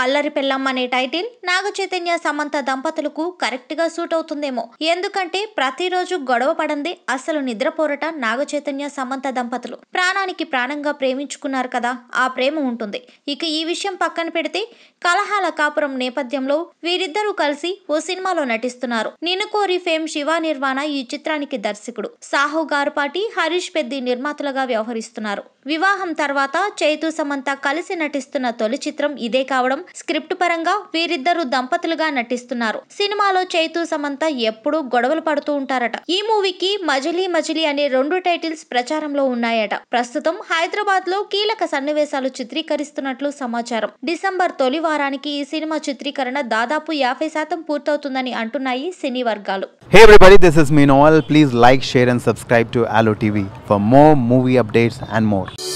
అల్లరి పెళ్ళం అనే టైటిల్ నాగ చైతన్య సమంత దంపతులకు కరెక్ట్ గా సూట్ అవుతుందేమో ఎందుకంటే ప్రతిరోజు గొడవ పడందే అసలు నిద్రపోరట నాగ చైతన్య సమంత దంపతులు ప్రాణానికి ప్రాణంగా ప్రేమించుకున్నారు కదా ఆ ప్రేమ ఉంటుంది ఇక ఈ విషయం పక్కన పెడితే కలహాల కాపురం నేపథ్యంలో వీరిద్దరూ కలిసి ఓ సినిమాలో నటిస్తున్నారు నిన్ను కోరి ఫేమ్ శివ నిర్వాణ ఈ చిత్రానికి దర్శకుడు సాహు గారుపాటి హరీష్ పెద్ది నిర్మాతలుగా వ్యవహరిస్తున్నారు వివాహం తర్వాత చైతు సమంత కలిసి నటిస్తున్న తొలి చిత్రం ఇదే కావడం స్క్రిప్ట్ పరంగా వీరిద్దరూ దంపతులుగా నటిస్తున్నారు సినిమాలో చైతు సమంత ఎప్పుడూ గొడవలు పడుతూ ఉంటారట ఈ మూవీకి మజిలీ మజిలీ అనే రెండు టైటిల్స్ ప్రచారంలో ఉన్నాయట ప్రస్తుతం హైదరాబాద్ లో కీలక సన్నివేశాలు చిత్రీకరిస్తున్నట్లు సమాచారం డిసెంబర్ తొలి వారానికి ఈ సినిమా చిత్రీకరణ దాదాపు యాభై శాతం పూర్తవుతుందని అంటున్నాయి సినీ వర్గాలు Hey everybody, this is me Noel. Please like, share, and subscribe to Allo TV for more movie updates and more.